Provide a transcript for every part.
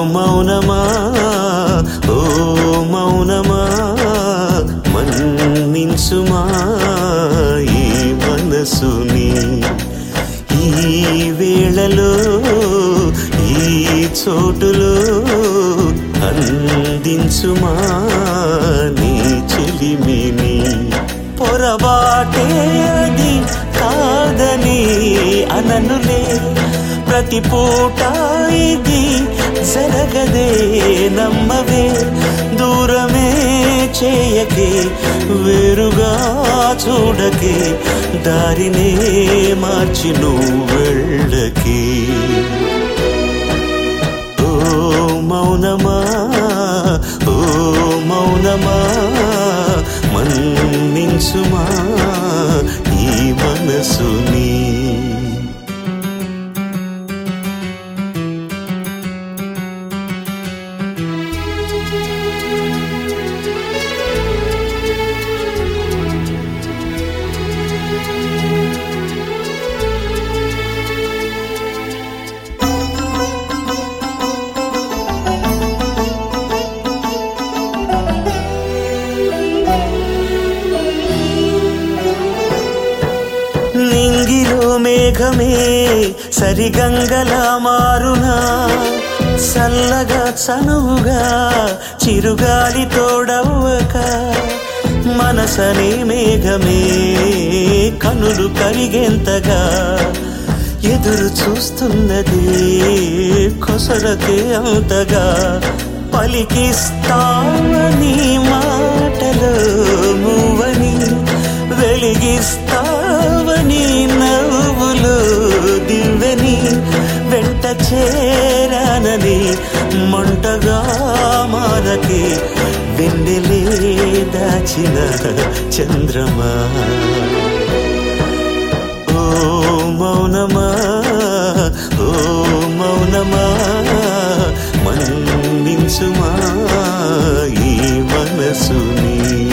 మౌనమా ఓ మౌనమా మన్నించుమా ఈ మనసుని ఈ వేళలో ఈ చోటులో అందించుమా నీ చెలిమిని పొరబాటేది కాదని అననులే ప్రతి పూట ఇది జరగదే నమ్మవే దూరమే చేయకే వేరుగా చూడకే దారినే మార్చి నువ్వు వెళ్ళకే ఓ మౌనమా ఓ మౌనమా మన్నించుమా ఈ మనసుని నింగిలో మేఘమే సరిగంగలా మారునా చల్లగా చనువుగా చిరుగాలి తోడవ్వక మనసనే మేఘమే కనులు కరిగేంతగా ఎదురు చూస్తున్నది కొసరకే అంతగా పలికిస్తావని మాటలు మూవని వెలిగిస్తావని నవ్వులు దివ్వని వెంట చేరానని మంటగా మారకి వెన్నెలే దాచిన చంద్రమా ఓ మౌనమా ఓ మౌనమా మన్నించుమా ఈ మనసుని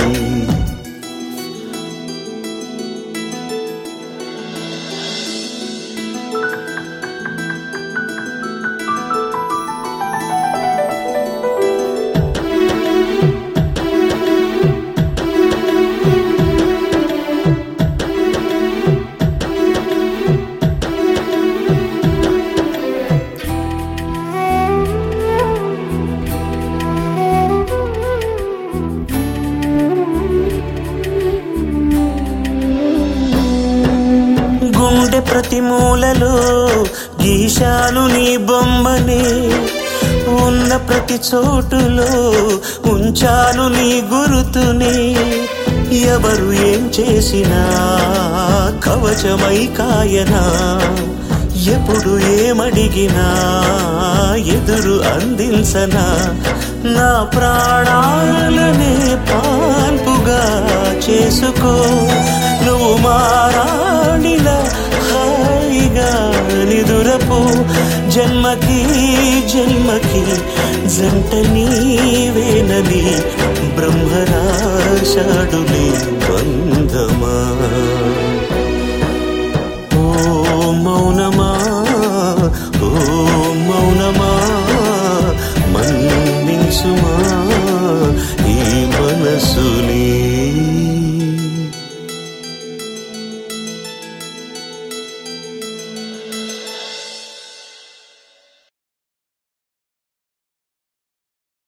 గుండె ప్రతి మూలలో గీశాను నీ బొమ్మని ఉన్న ప్రతి చోటులో ఉంచాను నీ గురుతుని ఎవరు ఏం చేసినా కవచమై కాయనా ఎప్పుడు ఏమడిగినా ఎదురు అందించనా నా ప్రాణాలనే పాల్పుగా చేసుకో నువ్వు మారాడిలా హాయిగా నిదురపు జన్మకి జన్మకి జంట నీవేనని బ్రహ్మరాశాడులే బంధమా